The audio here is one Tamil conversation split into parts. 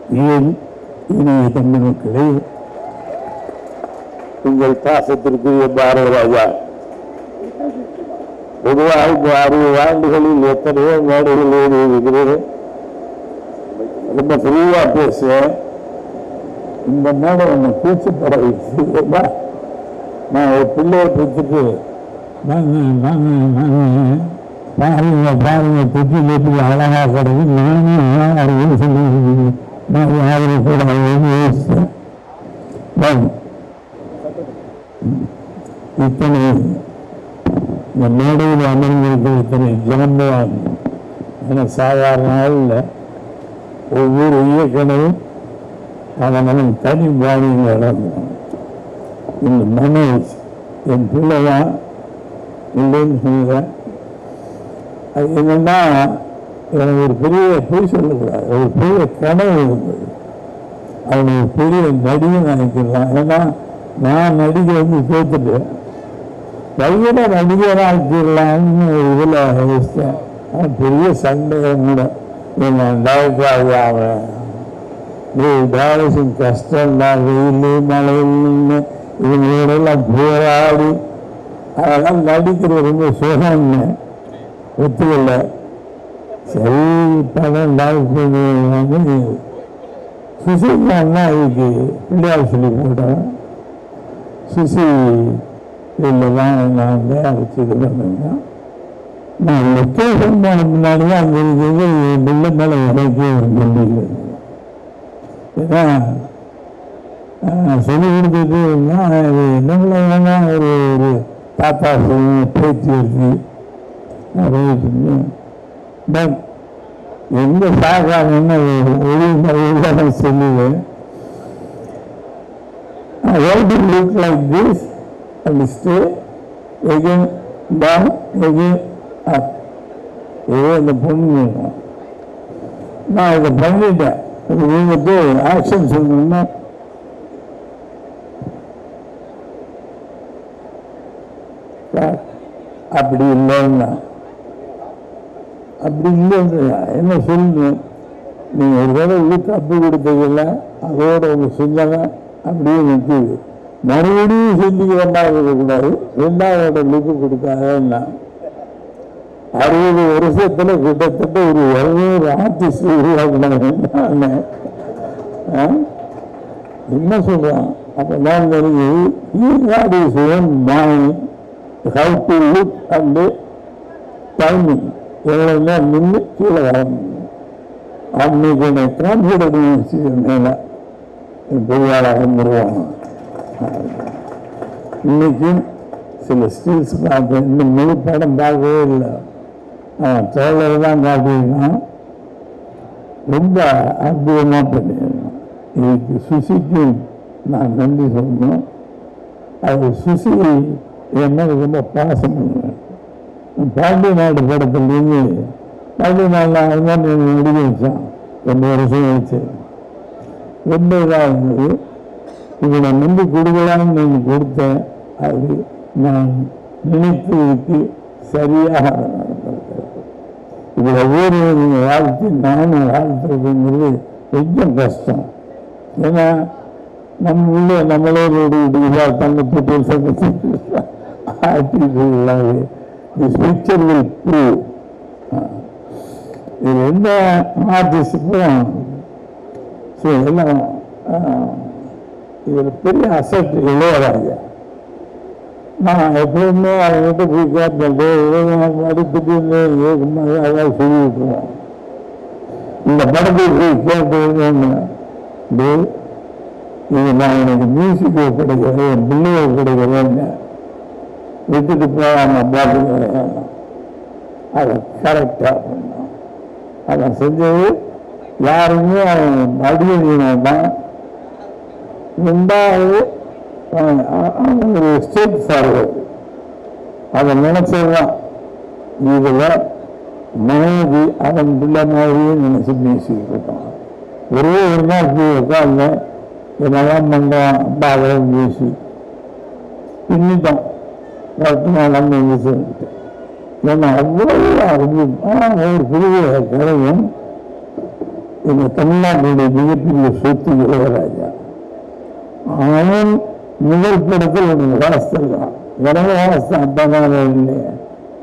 ஏன் இனிய தமிழ் மக்களே உங்கள் பாசத்திற்குரிய பாரத ராஜா பொதுவாக இந்த அறுபது ஆண்டுகளில் எத்தனையோ மேடைகள் ஏறி இருக்கிறேன் ரொம்ப ஃப்ரீயா பேசுவேன் இந்த மேடை என்னை கூச்சப்பட வைக்கிறதா நான் ஒரு பிள்ளையை பெற்றுட்டு வாங்க வாங்க வாங்க பாருங்க பாருங்க குட்டி குட்டி அழகா கிடக்கு நானும் யாரும் சொல்லி நான் யாரும் கூட யோசித்தேன் வாங்க. இத்தனை இந்த மேடையில் அமர்ந்திருக்கிற இத்தனை ஜனம்பவான் என சாதாரண நாளில் ஒவ்வொரு இயக்கணும் அவன் அவன் தனி பாணியில் நடந்தான் இந்த மனோஜ் என் பிள்ளைதான் இல்லைன்னு சொல்லுறேன் அது என்னன்னா எனக்கு ஒரு பெரிய பொய் சொல்லக்கூடாது ஒரு பெரிய கனவு இருந்தது அவன் ஒரு பெரிய நடிகை நினைக்கலாம் ஏன்னா நான் நடிகை வந்து தோத்துட்டேன் பையனை நடிகர் ஆக்கிடலாம்னு ஒரு இதில் யோசித்தேன் அவன் பெரிய சந்தேகம் கூட இவன் டைரக்டர் அவன் டேரக்ஷன் கஷ்டம் தான் வெயில் மழைன்னு இவங்களோடெல்லாம் போராடி அதெல்லாம் நடிக்கிறது ரொம்ப சுகம்னு ஒத்துக்கல சரி பணம் டாக்டர் வந்து சுசிகான்னா இதுக்கு பிள்ளையார் சொல்லி போட்டேன் சுசி இதில் தான் நான் வந்து அழைச்சிட்டு வந்தேன் நான் லொக்கேஷன் போன முன்னாடி தான் அங்கே இருக்கிறது என் பிள்ளை மேலே எனக்கு ஒரு நம்பிக்கை இருந்தது. ஏன்னா ஆஹ், சொல்லி கொடுத்துட்டு இருந்தால் அது என்னங்கள வேணா ஒரு ஒரு தாத்தா சொல்லி பேச்சு எடுத்து நிறைய பட் எந்த சாகாமன்னு ஒழுங்காக சொல்லுவேன் I want to look like this and stay again down, again up. ஏதோ இந்த பொண்ணு வேணும். நான் இதை பண்ணிட்டேன் நீங்க ஆக்ஷன் சொல்லணும்னா சார், அப்படி இல்லைன்னா அப்படி இல்லைன்னு என்ன சொல்லணும் நீங்க ஒரு தடவை வீட்டு அப்பு கொடுத்ததில்ல அதோட உங்க சிந்தனை அப்படியே நிற்குது மறுபடியும் சிந்திக்கிற மாதிரி இருக்கக்கூடாது ரெண்டாவது லுக்கு கொடுக்காதன்னா அறுபது வருஷத்துல கிட்டத்தட்ட ஒரு இருநூறு ஆர்டிஸ்ட் உருவாக்கினாங்க என்ன சொல்றான் அப்ப நான் தெரிஞ்சு ஈர்காடி சுயம் மாய் how to look and timing எவ்வளவு நேரம் நின்று கீழே வரணும் அன்னைக்கு எனக்கு கான்ஃபிடன்ஸ் மேல பெரியாளாக வந்துருவாங்க இன்னைக்கு சில ஸ்கில்ஸ் பார்த்தேன் இன்னும் முழு படம் பார்க்கவே இல்லை அவன் ட்ரெய்லர் தான் காட்டியிருக்கான் ரொம்ப அற்புதமாக பண்ணியிருக்கான் இதுக்கு சுசிக்கு நான் நன்றி சொல்லணும் அது சுசி என் மேல ரொம்ப பாசம் பண்ணுவேன் பாண்டி நாடு படத்துலேருந்து பாண்டி நாளில் அது மாதிரி எனக்கு நடிக்க வச்சான் ரெண்டு வருஷம் வச்சு ரொம்ப இதாக இருந்தது இது நான் நம்பி கொடுக்கலாம்னு நீங்கள் கொடுத்தேன் அது நான் நினைத்ததுக்கு சரியாக நடந்திருக்கிறது இது ஒவ்வொரு நீங்கள் வாழ்த்து நானும் வாழ்த்துறதுங்கிறது கொஞ்சம் கஷ்டம் ஏன்னா நம்ம உள்ள நம்மளே இதாக பண்ண போட்டு ஆக்டிவிட்டிகளாக திஸ் பிக்சர் வில் ப்ரூவ் இது எந்த ஆர்டிஸ்டுக்கும் ஸோ எல்லாம் இதில் பெரிய அசட் இளையராஜா நான் எப்பவுமே அவங்ககிட்ட போய் கேட்பேன் அடுத்துட்டு அதான் சொல்லி விட்டுருவோம் இந்த படத்துக்கு போய் கேட்டது டேய், இது நான் எனக்கு மியூசிக் கிடைக்கிறேன் என் பிள்ளைய கிடைக்கிறேன்னு விட்டுட்டு போகாம பார்த்துக்கிறேன் அதை கரெக்டாக பண்ணோம் அதை செஞ்சது யாருமே அவன் அடிய தான் ரெண்டாவது அவன் அ- அவன் ஒரு ஸ்டேட் ஃபார்வர்டு அதை நினைச்சதுதான் இதுல மனைவி அவன் பிள்ளை மாதிரியே நினைச்சு பேசிக்கிட்டு இருக்கான் ஒரே ஒரு நாள் போய் உட்காந்து என்னெல்லாம் பண்றான் அப்பா அவன் பேசி பின்னிட்டான் பத்து நாள் நம்ம இங்கே சேர்ந்துட்டு ஏன்னா அவ்வளவு அருமை ஆ, ஒரு புதிய கலையும் இந்த தமிழ்நாட்டினுடைய மிகப்பெரிய சொத்து இளையராஜா அவன் முதல் படத்தில் ஒரு வாஸ்தல் தான் எனக்கு வாஸ்தம் அப்பதான் இல்லையா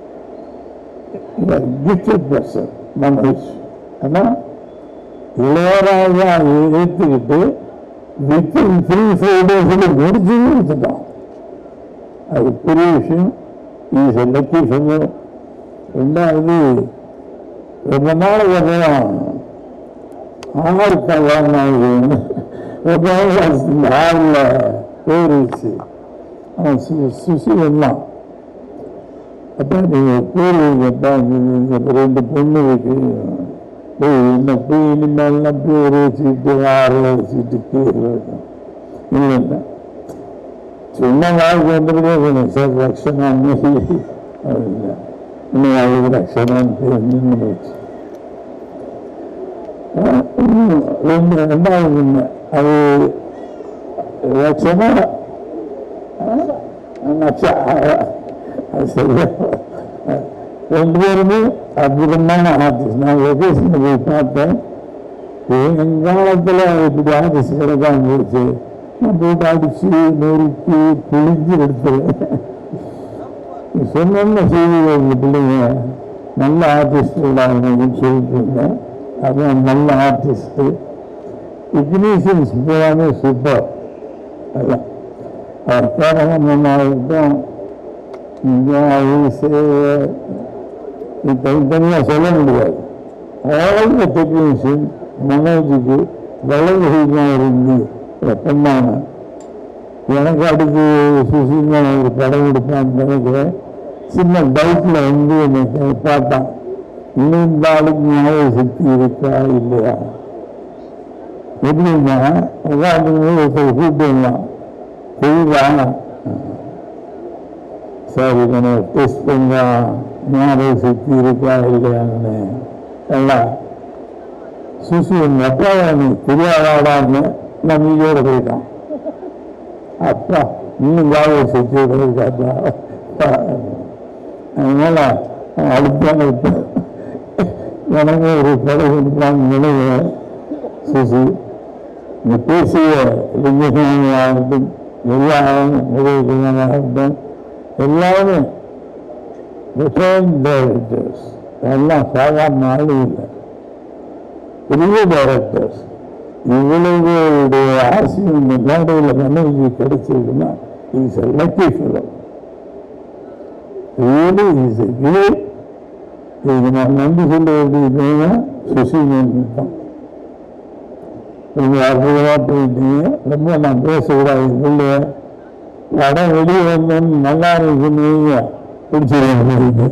கிஃப்டட் பர்சன் மனோஜ் ஆனால் இளையராஜா ஏற்றுக்கிட்டு வித்தின் த்ரீ ஃபைவ் டேஸில் முடிச்சு கொடுத்துட்டான் அது பெரிய விஷயம் இஸ் லக்கி ஃபெல்லோ ரெண்டாவது ரொம்ப நாளைக்கு அப்புறம் ஆறு கல்யாணம் ரொம்ப நாள் இந்த ஆறில் போயிருச்சு அவன் சு சுசி வந்தான் அப்போ நீங்கள் கூறுவீங்கப்பா இந்த ரெண்டு பொண்ணு இருக்கு போய் என்ன போய் இனிமேல்லாம் பேர் வச்சுக்கிட்டு ஆறு வச்சுக்கிட்டு பேர் வைக்கும் இல்லை இல்லை சும்மா வாழ்க்கை வந்துருக்கே சொன்னேன் சார் ரக்ஷனான்னு அது இல்லை இன்னும் அதுக்கு ரக்ஷனான்னு பேர் நின்று போச்சு ஆஹ் இன்னும் ரெண்டு ரெண்டாவது ஒண்ணு அது ரக்ஷனா ஆஹ் நக்ஷா அது சரியா ரெண்டு பேருமே அற்புதமான ஆர்டிஸ்ட் நான் வெக்கேஷன் போய் பார்த்தேன் எங்காலத்தில் இப்படி ஆர்டிஸ்ட் கிடைக்காம போச்சு நான் போட்டு அடிச்சு நொறுக்கி புளிஞ்சு எடுத்துருவேன் சொன்ன செய்தி எங்க பிள்ளைங்க நல்ல ஆர்டிஸ்ட் அப்படின்னு சொல்லிட்டு இருந்தேன் அதான் நல்ல ஆர்டிஸ்ட் டெக்னீஷியன்ஸ் பூராமே சூப்பர் அதான் அவர் கேரளம் ஆகட்டும் இங்கே தனித்தனியாக சொல்ல முடியாது ஆல் த டெக்னீஷியன் மனோஜுக்கு வளர்ச்சியாக இருந்து பொண்ணான எனக்கு அடுத்து சுசீமா ஒரு படம் எடுப்பான்னு நினைக்கிறேன் சின்ன பைக்கில் வந்து என்னை பார்த்தான் இன்னும் இந்த ஆளுக்கு ஞாபக சக்தி இருக்கா இல்லையா எப்படின்னா உட்காந்து ஒருத்தர் கூப்பிட்டுலாம் தெரியுதா சரி நம்ம டெஸ்ட் பண்ணா ஞாபக சக்தி இருக்கா இல்லையான்னு எல்லாம் சுசு எங்க அப்பா எனக்கு தெரியாதாடான்னு நான் மீதியோட போயிட்டான் அப்பா இன்னும் ஞாபக சக்தியோட இருக்காப்பா அதனால அடுத்த எனக்கு ஒரு படம் கொடுக்கலாம்னு நினைக்கிறேன் சுசி இந்த பேசிய லிங்கசாமியாகட்டும் எல்லாரும் உதயகுமாராகட்டும் எல்லாமே ரிட்டையர்ட் டைரக்டர்ஸ் எல்லாம் சாதாரண ஆளு இல்லை பெரிய டைரக்டர்ஸ் இவ்வளவுடைய ஆசையும் இந்த மேடையில் மனைவி கிடைச்சதுன்னா is a lucky fellow really is a great இதுக்கு நான் நன்றி சொல்ல வேண்டியதுன்னா சுசீமன் தான் நீங்கள் அற்புதமாக போயிட்டீங்க ரொம்ப நான் பேசக்கூடாது இல்லை படம் வெளியே வந்தோன்னு நல்லா இருக்குன்னு பிடிச்சிருக்கீங்க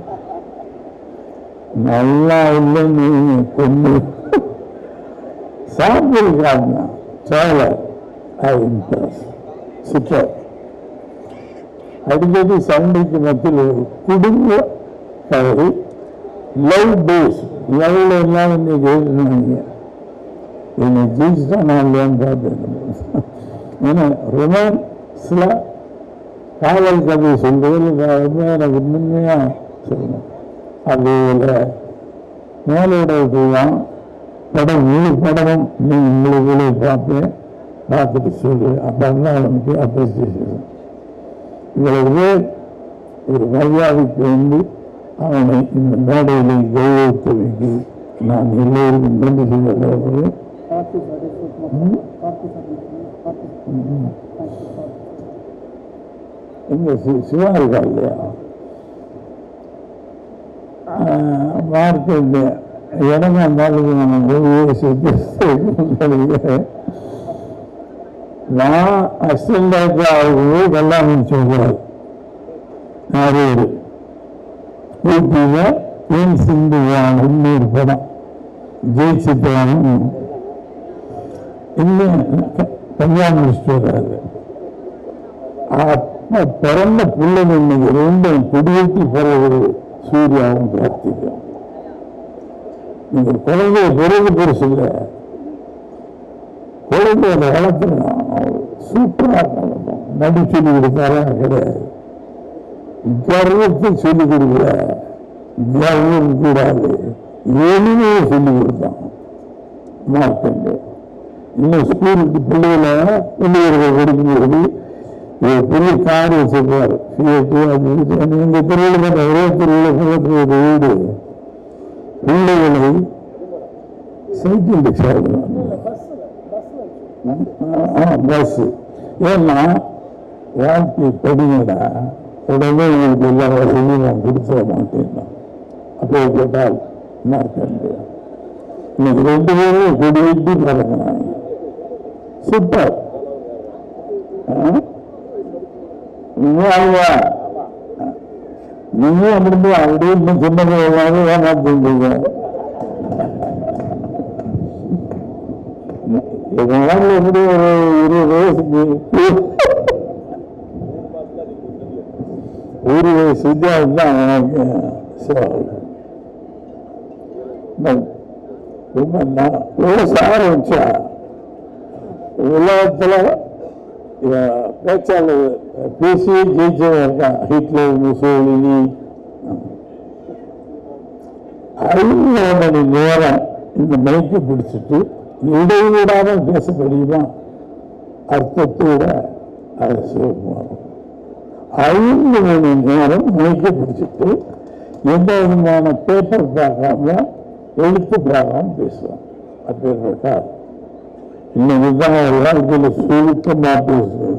நல்லா இல்லைன்னு கொண்டு சாம்பிள் காட்டினா சேலை அது சிட்டர் அடிக்கடி சண்டைக்கு மத்தியில் ஒரு குடும்ப கதை லவ் பேஸ் லவ்ல எல்லாம் இன்னைக்கு எழுதுனாங்க என்னை ஜெயிச்சுட்டா நான் இல்லையான்னு பார்த்தேன் ஏன்னா ரொமான்ஸில் காதல் கதை சொல்றது ரொம்ப எனக்கு உண்மையாக சொல்லணும் அதில் மேலோட தான் படம் முழு படமும் நீ உங்களுக்கு பார்ப்பேன் பார்த்துட்டு சொல்லு அப்போ தான் அவனுக்கு அப்ரிசியேஷன் இவ்வளவு ஒரு மரியாதைக்கு வந்து அவனை இந்த மேடையில் கௌரவித்தவைக்கு நான் எல்லோருக்கும் நன்றி செய்ய விரும்புகிறேன் கார்த்தி சார் ம். கார்த்தி சார் கார்த்தி ம். தேங்க்யூ சார் இந்த சி- சிவா இருக்கா இல்லையா மார்க்கெட் எனக்கு அந்த ஆளுக்கு நான் ஒரு சேர்த்து நான் அசிஸ்டன்ட் டைரக்டர் ஆகும்போது கல்யாணம் சொல்கிறார் ஆரூர் ஊட்டியில் ஏன் சிந்து வாங்கன்னு ஒரு படம் ஜெயிச்சிட்டானும் இன்னும் கல்யாணம் முடிச்சுட்டு வர்றாரு அப்ப பிறந்த பிள்ளைங்க இன்னைக்கு ரெண்டும் குடியேற்றி பிறகு சூர்யாவும் கார்த்திகும் நீங்க குழந்தைய பிறகு பெருசு இல்லை குழந்தையோட வளர்த்துலாம் சூப்பரா வளர்ப்போம் நடி சொல்லி கொடுத்தாரா கிடையாது கர்வத்தை சொல்லி கொடுக்கல கர்வம் கூடாது எளிமையை சொல்லி கொடுத்தான் மார்க்கண்டு இன்னும் ஸ்கூலுக்கு பிள்ளைகளை பிள்ளைகள் படிக்கும்போது ஒரு பெரிய கார் வச்சிருப்பார் ஃபியட்டு அது இது. எங்க தெருவில் பார்த்தா ஒரே தெருவில் பக்கத்தில் ஒரு வீடு பிள்ளைகளை சைக்கிள் ரிக்ஷா பஸ் ஏன்னா வாழ்க்கை படிங்கடா உடனே உங்களுக்கு எல்லா வசதியும் நான் கொடுத்துட மாட்டேன் அப்போ கேட்டால் மார்க்கண்டு இன்னைக்கு ரெண்டு பேரும் கொடி வெட்டி பறக்கிறாங்க சூப்பர் நீங்க நீங்க அப்படி அப்படியே இன்னும் சின்ன எல்லாரும் ஏமாத்தீங்க இதனால எப்படி ஒரு இருபது வயசுக்கு ஒரு வயசு வித்தியாசம் தான் எனக்கு சவால் பட் ரொம்ப நான் விவசாயம் ஆரம்பிச்சா உலகத்துல அஹ், பேச்சாளர் பேசி ஜெயிச்சவன் இருக்கான் ஹிட்லர் முசோலினி ஐந்து மணி நேரம் இந்த மைக்கை பிடிச்சிட்டு இடைவிடாம பேச முடியுமா அர்த்தத்தோட அதை சிவகுமார் ஐந்து மணி நேரம் மைக்கை பிடிச்சிட்டு எந்த விதமான பேப்பர் பார்க்காம எழுத்து பார்க்காம பேசுவான் அப்பேற்பட்ட இன்னைக்கு தான் ஒரு வாழ்க்கையில சுருக்கமா பேசுவேன்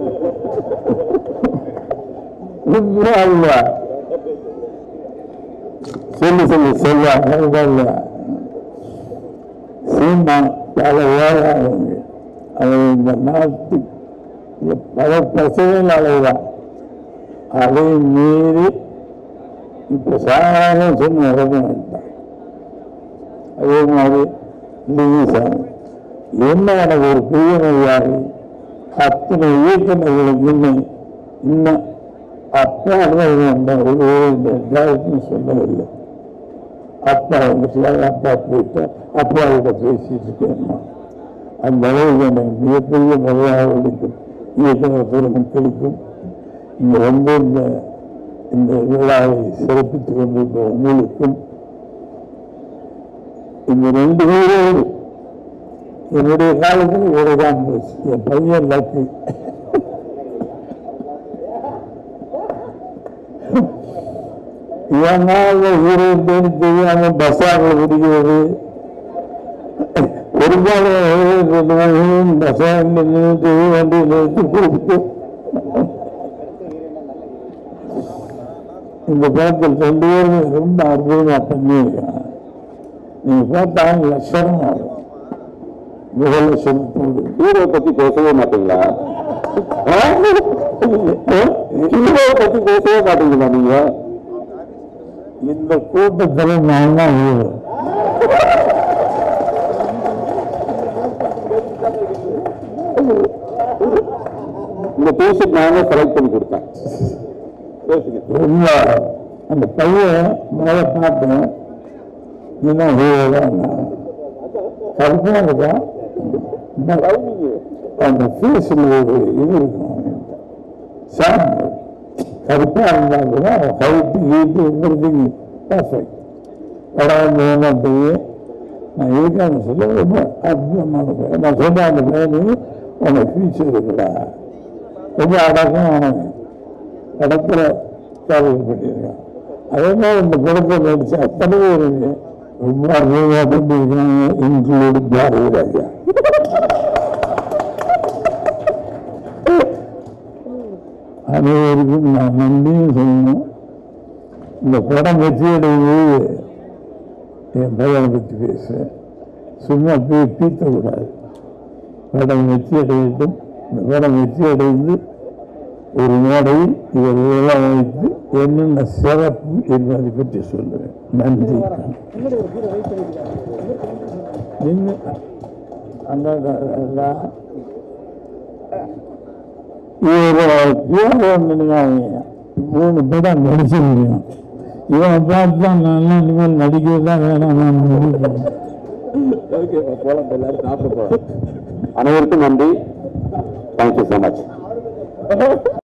உண்மையா இல்லையா? சொல்லு சொல்லு சொல்ல சீமா பல ஏழாங்க அவன் இந்த நாட்டு பல பிரச்சனைகள் அலைதான் அதை மீறி இப்ப சாதாரண சொன்ன இறங்க வேண்டாம் அதே மாதிரி லிங்கிசாமி என்ன எனக்கு ஒரு பெரிய நோயாளி அத்தனை இயக்குநர்களுக்கு இன்னும் இன்னும் அப்பா டைரக்ட்னு சொல்லவில்லை அப்பா வந்துட்டு அப்பா போயிட்டு அப்பா கிட்ட பேசிட்டு இருக்கேன் அந்த அளவுக்கு எனக்கு மிகப்பெரிய மரியாதை அளிக்கும் இயக்குனர் பெருமக்களுக்கும் இங்க வந்து இந்த இந்த விழாவை சிறப்பித்துக் கொண்டிருந்த உங்களுக்கும் இந்த ரெண்டு பேரும் என்னுடைய காலத்தில் இவரைதான் போச்சு என் பையன் லக்கு ஏனால் ஹீரோயின் தெரியாம பஸ்ஸாக பிடிக்கிறது பெரும்பாலும் பஸ்ஸாக நின்றுட்டு வண்டி நிறுத்தி கொடுத்து இந்த படத்தில் ரெண்டு பேரும் ரொம்ப அற்புதமா பண்ணியிருக்காங்க நீங்க பார்த்தா லட்சணமா இருக்கும் முகலட்சணத்தோடு ஹீரோ பத்தி பேசவே மாட்டீங்களா ஹீரோ பத்தி பேசவே மாட்டீங்களா நீங்க இந்த கூட்டத்தில் நான் தான் hero. இந்த பேஷண்ட் நானே செலக்ட் பண்ணி கொடுத்தேன் பேசுங்க ரொம்ப அந்த பையன் மேலே பார்த்தேன் இன்னும் ஹீரோ தான் கருப்பாக இருக்கான் அந்த ஃபேஸில் ஒரு இது இருக்கும் சாம்பிள் கருப்பாக இருந்தால் கூட ஹைட்டு ஹீட்டு எவ்ரிதிங் பர்ஃபெக்ட் படம் வேணும் பையன் நான் இருக்கான்னு சொல்ல ரொம்ப அற்புதமான பையன் நான் சொன்ன அந்த பையனு உனக்கு ஃபியூச்சர் இருக்குடா ரொம்ப அடக்கம் படத்துல கேள்விப்பட்டிருக்கான் அதே மாதிரி இந்த படத்தை நடிச்ச அத்தனை பேருமே ரொம்ப அருமையாக பண்ணியிருக்காங்க இன்க்ளூடு பாரதி ராஜா அனைவருக்கும் நான் நன்றியும் சொல்லணும் இந்த படம் வெற்றி அடைவது என் பையனை பற்றி பேசுவேன் சும்மா போய் பீத்தக்கூடாது படம் வெற்றி அடையட்டும் இந்த படம் வெற்றி அடைந்து ஒரு மேடையில் இவர்களெல்லாம் வைத்து என்னென்ன சிறப்பு என்பதை பற்றி சொல்லுவேன் நன்றி முன்னாடி ஒரு ஹீரோ வெயிட் பண்ணிருக்காங்க நின்று அந்த அதான் இவர் நினைக்காதீங்க மூணு படம் நடிச்சிருக்கேன் இவன் பார்த்து தான் நான் இனிமேல் நடிக்கிறது தான் வேணாம் நான் முடிவு ஓகே போலாம் எல்லாரும் சாப்பிட போறோம் அனைவருக்கும் நன்றி தேங்க்யூ ஸோ மச்